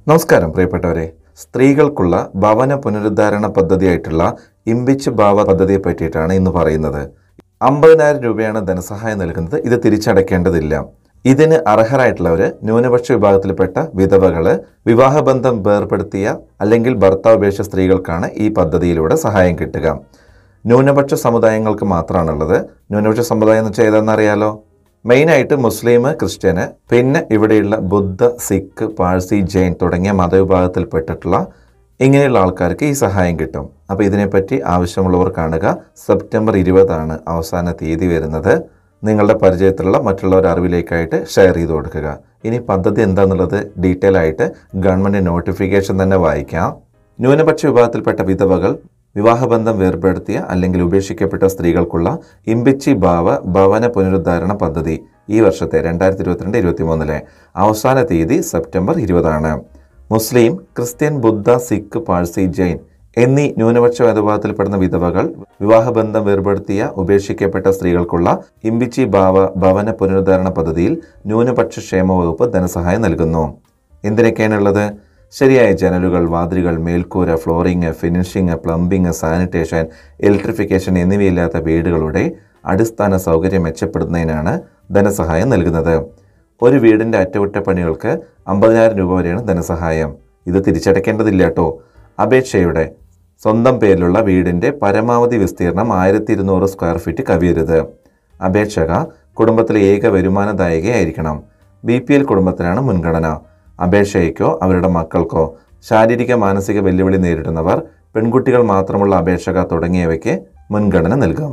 നമസ്കാരം പ്രിയപ്പെട്ടവരെ സ്ത്രീകൾക്കുള്ള ഭവന പുനരുദ്ധാരണ പദ്ധതിയായിട്ടുള്ള ഇമ്പിച്ച് ഭാവ പദ്ധതിയെ പറ്റിയിട്ടാണ് ഇന്ന് പറയുന്നത് അമ്പതിനായിരം രൂപയാണ് ധനസഹായം നൽകുന്നത് ഇത് തിരിച്ചടയ്ക്കേണ്ടതില്ല ഇതിന് അർഹരായിട്ടുള്ളവർ ന്യൂനപക്ഷ വിഭാഗത്തിൽപ്പെട്ട വിധവകള് വിവാഹബന്ധം വേർപ്പെടുത്തിയ അല്ലെങ്കിൽ ഭർത്താവ് ഉപേക്ഷ സ്ത്രീകൾക്കാണ് ഈ പദ്ധതിയിലൂടെ സഹായം കിട്ടുക ന്യൂനപക്ഷ സമുദായങ്ങൾക്ക് മാത്രമാണുള്ളത് ന്യൂനപക്ഷ സമുദായം എന്ന് വെച്ചാൽ ഏതാണെന്നറിയാലോ മെയിനായിട്ട് മുസ്ലിം ക്രിസ്ത്യന് പിന്നെ ഇവിടെയുള്ള ബുദ്ധ സിഖ് പാഴ്സി ജൈൻ തുടങ്ങിയ മതവിഭാഗത്തിൽപ്പെട്ടിട്ടുള്ള ഇങ്ങനെയുള്ള ആൾക്കാർക്ക് ഈ സഹായം കിട്ടും അപ്പോൾ ഇതിനെപ്പറ്റി ആവശ്യമുള്ളവർ കാണുക സെപ്റ്റംബർ ഇരുപതാണ് അവസാന തീയതി വരുന്നത് നിങ്ങളുടെ പരിചയത്തിലുള്ള മറ്റുള്ളവർ അറിവിലേക്കായിട്ട് ഷെയർ ചെയ്ത് കൊടുക്കുക ഇനി പദ്ധതി എന്താണെന്നുള്ളത് ഡീറ്റെയിൽ ആയിട്ട് ഗവൺമെൻറ് നോട്ടിഫിക്കേഷൻ തന്നെ വായിക്കാം ന്യൂനപക്ഷ വിഭാഗത്തിൽപ്പെട്ട വിധവകൾ വിവാഹബന്ധം വേർപെടുത്തിയ അല്ലെങ്കിൽ ഉപേക്ഷിക്കപ്പെട്ട സ്ത്രീകൾക്കുള്ള ഇമ്പിച്ചി ഭാവ ഭവന പുനരുദ്ധാരണ പദ്ധതി ഈ വർഷത്തെ രണ്ടായിരത്തി ഇരുപത്തിരണ്ട് ഇരുപത്തി മൂന്നിലെ അവസാന തീയതി സെപ്റ്റംബർ ഇരുപതാണ് മുസ്ലിം ക്രിസ്ത്യൻ ബുദ്ധ സിഖ് പാഴ്സി ജൈൻ എന്നീ ന്യൂനപക്ഷ വിഭാഗത്തിൽപ്പെടുന്ന വിധവകൾ വിവാഹബന്ധം വേർപെടുത്തിയ ഉപേക്ഷിക്കപ്പെട്ട സ്ത്രീകൾക്കുള്ള ഇമ്പിച്ചി ഭാവ ഭവന പുനരുദ്ധാരണ പദ്ധതിയിൽ ന്യൂനപക്ഷ ക്ഷേമ വകുപ്പ് ധനസഹായം നൽകുന്നു എന്തിനൊക്കെയാണുള്ളത് ശരിയായ ജനലുകൾ വാതിലുകൾ മേൽക്കൂര flooring finishing plumbing sanitation electrification എന്നിവയില്ലാത്ത വീടുകളുടെ അടിസ്ഥാന സൗകര്യം മെച്ചപ്പെടുത്തുന്നതിനാണ് ധനസഹായം നൽകുന്നത് ഒരു വീടിൻ്റെ അറ്റകുറ്റപ്പണികൾക്ക് അമ്പതിനായിരം രൂപ വരെയാണ് ധനസഹായം ഇത് തിരിച്ചടയ്ക്കേണ്ടതില്ല കേട്ടോ അപേക്ഷയുടെ സ്വന്തം പേരിലുള്ള വീടിൻ്റെ പരമാവധി വിസ്തീർണം ആയിരത്തി ഇരുന്നൂറ് സ്ക്വയർ ഫീറ്റ് കവിയരുത് അപേക്ഷക കുടുംബത്തിലെ ഏക വരുമാനദായകയായിരിക്കണം ബി പി എൽ കുടുംബത്തിനാണ് മുൻഗണന അപേക്ഷയ്ക്കോ അവരുടെ മക്കൾക്കോ ശാരീരിക മാനസിക വെല്ലുവിളി നേരിടുന്നവർ പെൺകുട്ടികൾ മാത്രമുള്ള അപേക്ഷക തുടങ്ങിയവയ്ക്ക് മുൻഗണന നൽകാം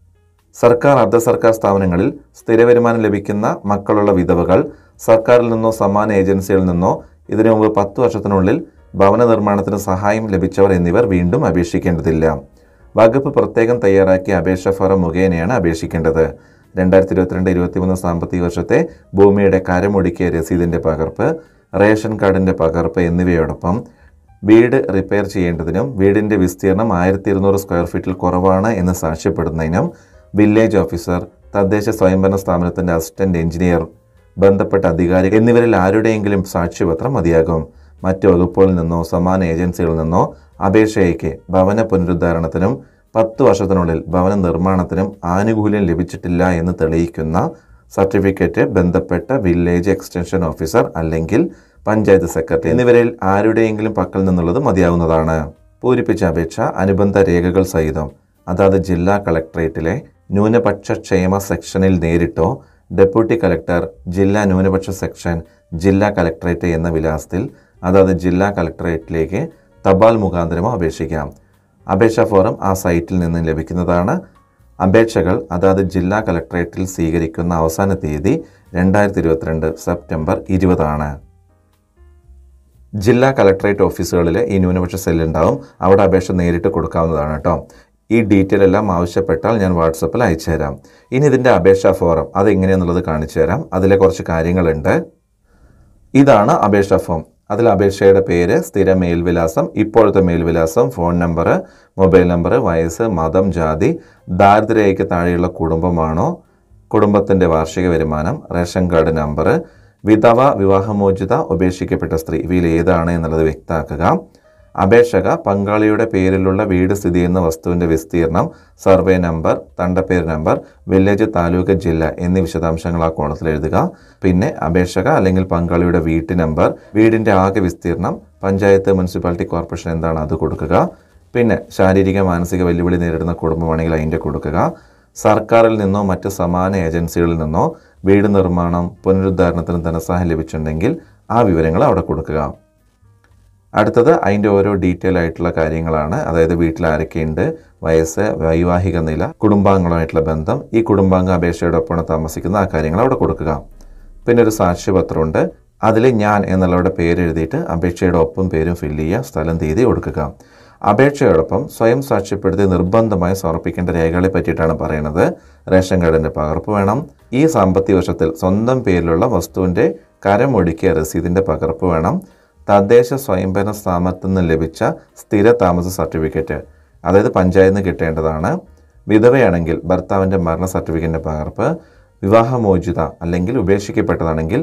സർക്കാർ അർദ്ധ സർക്കാർ സ്ഥാപനങ്ങളിൽ സ്ഥിര വരുമാനം ലഭിക്കുന്ന മക്കളുള്ള വിധവകൾ സർക്കാരിൽ നിന്നോ സമാന ഏജൻസികളിൽ നിന്നോ ഇതിനു മുമ്പ് പത്ത് വർഷത്തിനുള്ളിൽ ഭവന നിർമ്മാണത്തിന് സഹായം ലഭിച്ചവർ എന്നിവർ വീണ്ടും അപേക്ഷിക്കേണ്ടതില്ല വകുപ്പ് പ്രത്യേകം തയ്യാറാക്കിയ അപേക്ഷ ഫോറം മുഖേനയാണ് അപേക്ഷിക്കേണ്ടത് രണ്ടായിരത്തി ഇരുപത്തിരണ്ട് ഇരുപത്തിമൂന്ന് സാമ്പത്തിക വർഷത്തെ ഭൂമിയുടെ കരമൊടുക്കിയ രസീതിന്റെ പകർപ്പ് റേഷൻ കാർഡിന്റെ പകർപ്പ് എന്നിവയോടൊപ്പം വീട് റിപ്പയർ ചെയ്യേണ്ടതിനും വീടിന്റെ വിസ്തീർണം ആയിരത്തി ഇരുന്നൂറ് സ്ക്വയർ ഫീറ്റിൽ കുറവാണ് എന്ന് സാക്ഷ്യപ്പെടുന്നതിനും വില്ലേജ് ഓഫീസർ തദ്ദേശ സ്വയംഭരണ സ്ഥാപനത്തിന്റെ അസിസ്റ്റന്റ് എഞ്ചിനീയർ ബന്ധപ്പെട്ട അധികാരി എന്നിവരിൽ ആരുടെയെങ്കിലും സാക്ഷ്യപത്രം മതിയാകും മറ്റ് വകുപ്പുകളിൽ നിന്നോ സമാന ഏജൻസികളിൽ നിന്നോ അപേക്ഷയ്ക്ക് ഭവന പുനരുദ്ധാരണത്തിനും പത്ത് വർഷത്തിനുള്ളിൽ ഭവന നിർമ്മാണത്തിനും ആനുകൂല്യം ലഭിച്ചിട്ടില്ല എന്ന് തെളിയിക്കുന്ന സർട്ടിഫിക്കറ്റ് ബന്ധപ്പെട്ട വില്ലേജ് എക്സ്റ്റൻഷൻ ഓഫീസർ അല്ലെങ്കിൽ പഞ്ചായത്ത് സെക്രട്ടറി എന്നിവരിൽ ആരുടെയെങ്കിലും പക്കൽ നിന്നുള്ളത് മതിയാവുന്നതാണ് പൂരിപ്പിച്ച അപേക്ഷ അനുബന്ധ രേഖകൾ സഹിതം അതാത് ജില്ലാ കളക്ടറേറ്റിലെ ന്യൂനപക്ഷ ക്ഷേമ സെക്ഷനിൽ നേരിട്ടോ ഡെപ്യൂട്ടി കളക്ടർ ജില്ലാ ന്യൂനപക്ഷ സെക്ഷൻ ജില്ലാ കളക്ടറേറ്റ് എന്ന വിലാസത്തിൽ അതാത് ജില്ലാ കളക്ടറേറ്റിലേക്ക് തപാൽ മുഖാന്തരമോ അപേക്ഷിക്കാം അപേക്ഷാ ഫോറം ആ സൈറ്റിൽ നിന്ന് ലഭിക്കുന്നതാണ് അപേക്ഷകൾ അതാത് ജില്ലാ കളക്ടറേറ്റിൽ സ്വീകരിക്കുന്ന അവസാന തീയതി രണ്ടായിരത്തി ഇരുപത്തിരണ്ട് സെപ്റ്റംബർ ഇരുപതാണ് ജില്ലാ കളക്ടറേറ്റ് ഓഫീസുകളിൽ ഈ ന്യൂനപക്ഷ സെല്ലുണ്ടാവും അവിടെ അപേക്ഷ നേരിട്ട് കൊടുക്കാവുന്നതാണ് കേട്ടോ ഈ ഡീറ്റെയിൽ എല്ലാം ആവശ്യപ്പെട്ടാൽ ഞാൻ വാട്സപ്പിൽ അയച്ചു തരാം ഇനി ഇതിൻ്റെ അപേക്ഷാ ഫോറം അതെങ്ങനെയാണെന്നുള്ളത് കാണിച്ചു തരാം അതിലെ കുറച്ച് കാര്യങ്ങളുണ്ട് ഇതാണ് അപേക്ഷാ ഫോം അതിൽ അപേക്ഷയുടെ പേര് സ്ഥിര മേൽവിലാസം ഇപ്പോഴത്തെ മേൽവിലാസം ഫോൺ നമ്പർ മൊബൈൽ നമ്പർ വയസ്സ് മതം ജാതി ദാരിദ്ര്യയ്ക്ക് താഴെയുള്ള കുടുംബമാണോ കുടുംബത്തിൻ്റെ വാർഷിക വരുമാനം റേഷൻ കാർഡ് നമ്പർ വിധവ വിവാഹമോചിത ഉപേക്ഷിക്കപ്പെട്ട സ്ത്രീ ഇവയിൽ ഏതാണ് എന്നുള്ളത് വ്യക്തമാക്കുക അപേക്ഷക പങ്കാളിയുടെ പേരിലുള്ള വീട് സ്ഥിതി ചെയ്യുന്ന വസ്തുവിൻ്റെ വിസ്തീർണം സർവേ നമ്പർ തണ്ടപ്പേര് നമ്പർ വില്ലേജ് താലൂക്ക് ജില്ല എന്നീ വിശദാംശങ്ങൾ ആ കോളത്തിൽ എഴുതുക പിന്നെ അപേക്ഷക അല്ലെങ്കിൽ പങ്കാളിയുടെ വീട്ട് നമ്പർ വീടിൻ്റെ ആകെ വിസ്തീർണം പഞ്ചായത്ത് മുനിസിപ്പാലിറ്റി കോർപ്പറേഷൻ എന്താണ് അത് കൊടുക്കുക പിന്നെ ശാരീരിക മാനസിക വെല്ലുവിളി നേരിടുന്ന കുടുംബമാണെങ്കിൽ അതിൻ്റെ കൊടുക്കുക സർക്കാരിൽ നിന്നോ മറ്റ് സമാന ഏജൻസികളിൽ നിന്നോ വീട് നിർമ്മാണം പുനരുദ്ധാരണത്തിന് ധനസഹായം ലഭിച്ചിട്ടുണ്ടെങ്കിൽ ആ വിവരങ്ങൾ അവിടെ കൊടുക്കുക അടുത്തത് അതിൻ്റെ ഓരോ ഡീറ്റെയിൽ ആയിട്ടുള്ള കാര്യങ്ങളാണ് അതായത് വീട്ടിൽ ആരൊക്കെയുണ്ട് വയസ്സ് വൈവാഹിക നില കുടുംബാംഗങ്ങളുമായിട്ടുള്ള ബന്ധം ഈ കുടുംബാംഗ അപേക്ഷയുടെ ഒപ്പമാണ് താമസിക്കുന്ന ആ കാര്യങ്ങൾ അവിടെ കൊടുക്കുക പിന്നെ ഒരു സാക്ഷ്യപത്രമുണ്ട് അതിൽ ഞാൻ എന്നുള്ളവരുടെ പേര് എഴുതിയിട്ട് അപേക്ഷയുടെ ഒപ്പം പേരും ഫില്ല് ചെയ്യുക സ്ഥലം തീയതി കൊടുക്കുക അപേക്ഷയോടൊപ്പം സ്വയം സാക്ഷ്യപ്പെടുത്തി നിർബന്ധമായി സമർപ്പിക്കേണ്ട രേഖകളെ പറ്റിയിട്ടാണ് പറയുന്നത് റേഷൻ കാർഡിൻ്റെ പകർപ്പ് വേണം ഈ സാമ്പത്തിക വർഷത്തിൽ സ്വന്തം പേരിലുള്ള വസ്തുവിൻ്റെ കരമൊടുക്കിയ രസീതിൻ്റെ പകർപ്പ് വേണം തദ്ദേശ സ്വയംഭരണ സ്ഥാപനത്തിൽ നിന്ന് ലഭിച്ച സ്ഥിര താമസ സർട്ടിഫിക്കറ്റ് അതായത് പഞ്ചായത്തിൽ നിന്ന് കിട്ടേണ്ടതാണ് വിധവയാണെങ്കിൽ ഭർത്താവിൻ്റെ മരണ സർട്ടിഫിക്കറ്റിൻ്റെ പകർപ്പ് വിവാഹമോചിത അല്ലെങ്കിൽ ഉപേക്ഷിക്കപ്പെട്ടതാണെങ്കിൽ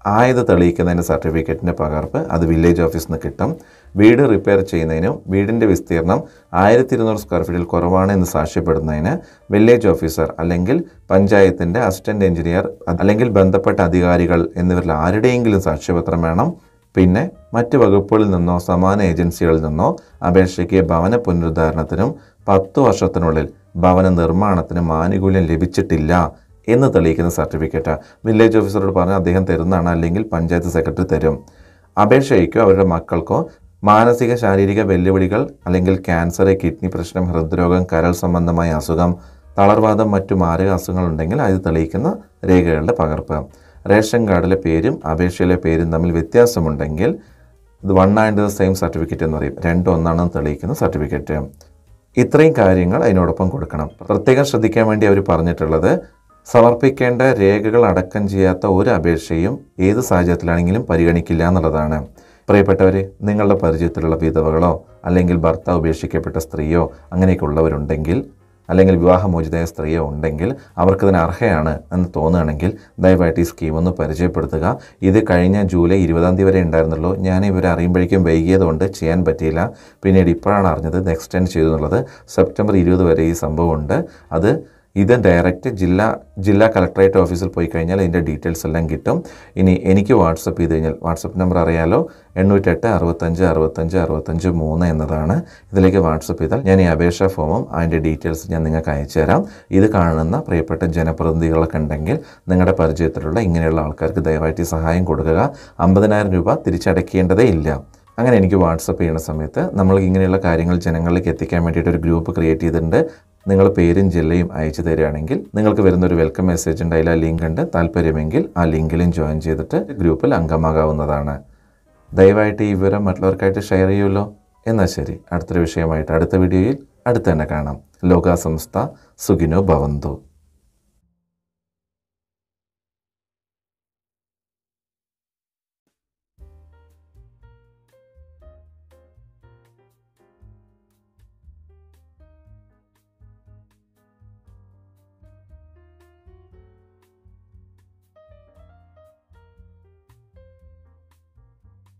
ആയത് തെളിയിക്കുന്നതിൻ്റെ സർട്ടിഫിക്കറ്റിൻ്റെ പകർപ്പ് അത് വില്ലേജ് ഓഫീസിൽ നിന്ന് കിട്ടും വീട് റിപ്പയർ ചെയ്യുന്നതിനും വീടിൻ്റെ വിസ്തീർണം ആയിരത്തി ഇരുന്നൂറ് സ്ക്വയർ ഫീറ്റിൽ കുറവാണ് എന്ന് സാക്ഷ്യപ്പെടുന്നതിന് വില്ലേജ് ഓഫീസർ അല്ലെങ്കിൽ പഞ്ചായത്തിൻ്റെ അസിസ്റ്റന്റ് എഞ്ചിനീയർ അല്ലെങ്കിൽ ബന്ധപ്പെട്ട അധികാരികൾ എന്നിവരിൽ ആരുടെയെങ്കിലും സാക്ഷ്യപത്രം വേണം പിന്നെ മറ്റ് വകുപ്പുകളിൽ നിന്നോ സമാന ഏജൻസികളിൽ നിന്നോ അപേക്ഷയ്ക്ക് ഭവന പുനരുദ്ധാരണത്തിനും പത്തു വർഷത്തിനുള്ളിൽ ഭവന നിർമ്മാണത്തിനും ആനുകൂല്യം ലഭിച്ചിട്ടില്ല എന്ന് തെളിയിക്കുന്ന സർട്ടിഫിക്കറ്റ് വില്ലേജ് ഓഫീസറോട് പറഞ്ഞാൽ അദ്ദേഹം തരുന്നതാണ് അല്ലെങ്കിൽ പഞ്ചായത്ത് സെക്രട്ടറി തരും അപേക്ഷയ്ക്കോ അവരുടെ മക്കൾക്കോ മാനസിക ശാരീരിക വെല്ലുവിളികൾ അല്ലെങ്കിൽ ക്യാൻസർ കിഡ്നി പ്രശ്നം ഹൃദ്രോഗം കരൾ സംബന്ധമായ അസുഖം തളർവാദം മറ്റു മാരക അസുഖങ്ങൾ ഉണ്ടെങ്കിൽ അത് തെളിയിക്കുന്ന രേഖകളുടെ പകർപ്പ് റേഷൻ കാർഡിലെ പേരും അപേക്ഷയിലെ പേരും തമ്മിൽ വ്യത്യാസമുണ്ടെങ്കിൽ ഇത് one and the same certificate എന്ന് പറയും രണ്ടും ഒന്നാണെന്ന് തെളിയിക്കുന്ന സർട്ടിഫിക്കറ്റ് ഇത്രയും കാര്യങ്ങൾ അതിനോടൊപ്പം കൊടുക്കണം പ്രത്യേകം ശ്രദ്ധിക്കാൻ വേണ്ടി അവർ പറഞ്ഞിട്ടുള്ളത് സമർപ്പിക്കേണ്ട രേഖകൾ അടക്കം ചെയ്യാത്ത ഒരു അപേക്ഷയും ഏത് സാഹചര്യത്തിലാണെങ്കിലും പരിഗണിക്കില്ല എന്നുള്ളതാണ് പ്രിയപ്പെട്ടവരെ നിങ്ങളുടെ പരിചയത്തിലുള്ള വിധവകളോ അല്ലെങ്കിൽ ഭർത്താവ് ഉപേക്ഷിക്കപ്പെട്ട സ്ത്രീയോ അങ്ങനെയൊക്കെ ഉള്ളവരുണ്ടെങ്കിൽ അല്ലെങ്കിൽ വിവാഹമോചിതയായ സ്ത്രീയോ ഉണ്ടെങ്കിൽ അവർക്ക് ഇതിന് അർഹയാണ് എന്ന് തോന്നുകയാണെങ്കിൽ ദയവായിട്ട് ഈ സ്കീം ഒന്ന് പരിചയപ്പെടുത്തുക ഇത് കഴിഞ്ഞ ജൂലൈ ഇരുപതാം തീയതി വരെ ഉണ്ടായിരുന്നുള്ളൂ ഞാൻ ഇവരെ അറിയുമ്പോഴേക്കും വൈകിയതുകൊണ്ട് ചെയ്യാൻ പറ്റിയില്ല പിന്നീട് ഇപ്പോഴാണ് അറിഞ്ഞത് ഇത് എക്സ്റ്റെൻഡ് ചെയ്തു എന്നുള്ളത് സെപ്റ്റംബർ ഇരുപത് വരെ ഈ സംഭവമുണ്ട് അത് ഇത് ഡയറക്റ്റ് ജില്ലാ ജില്ലാ കളക്ടറേറ്റ് ഓഫീസിൽ പോയി കഴിഞ്ഞാൽ ഇതിൻ്റെ ഡീറ്റെയിൽസ് എല്ലാം കിട്ടും ഇനി എനിക്ക് വാട്സപ്പ് ചെയ്ത് കഴിഞ്ഞാൽ വാട്സപ്പ് നമ്പർ അറിയാലോ എണ്ണൂറ്റെട്ട് അറുപത്തഞ്ച് അറുപത്തഞ്ച് അറുപത്തഞ്ച് മൂന്ന് എന്നതാണ് ഇതിലേക്ക് വാട്സപ്പ് ചെയ്താൽ ഞാൻ ഈ അപേക്ഷാ ഫോമും അതിൻ്റെ ഡീറ്റെയിൽസ് ഞാൻ നിങ്ങൾക്ക് അയച്ചു തരാം ഇത് കാണുന്ന പ്രിയപ്പെട്ട ജനപ്രതിനിധികളൊക്കെ ഉണ്ടെങ്കിൽ നിങ്ങളുടെ പരിചയത്തിലുള്ള ഇങ്ങനെയുള്ള ആൾക്കാർക്ക് ദയവായിട്ട് ഈ സഹായം കൊടുക്കുക അമ്പതിനായിരം രൂപ തിരിച്ചടയ്ക്കേണ്ടതേ ഇല്ല അങ്ങനെ എനിക്ക് വാട്സപ്പ് ചെയ്യുന്ന സമയത്ത് നമ്മൾ ഇങ്ങനെയുള്ള കാര്യങ്ങൾ ജനങ്ങളിലേക്ക് എത്തിക്കാൻ വേണ്ടിയിട്ട് ഒരു ഗ്രൂപ്പ് ക്രിയേറ്റ് ചെയ്തിട്ടുണ്ട് നിങ്ങൾ പേരും ജില്ലയും അയച്ചു തരികയാണെങ്കിൽ നിങ്ങൾക്ക് വരുന്ന ഒരു വെൽക്കം മെസ്സേജ് ഉണ്ട് അതിൽ ആ ലിങ്ക് ഉണ്ട് താല്പര്യമെങ്കിൽ ആ ലിങ്കിലും ജോയിൻ ചെയ്തിട്ട് ഗ്രൂപ്പിൽ അംഗമാകാവുന്നതാണ് ദയവായിട്ട് ഈ വിവരം മറ്റുള്ളവർക്കായിട്ട് ഷെയർ ചെയ്യുമല്ലോ എന്നാൽ ശരി അടുത്തൊരു വിഷയമായിട്ട് അടുത്ത വീഡിയോയിൽ അടുത്ത് തന്നെ കാണാം ലോകാസംസ്ഥ സുഖിനോ ഭവന്തു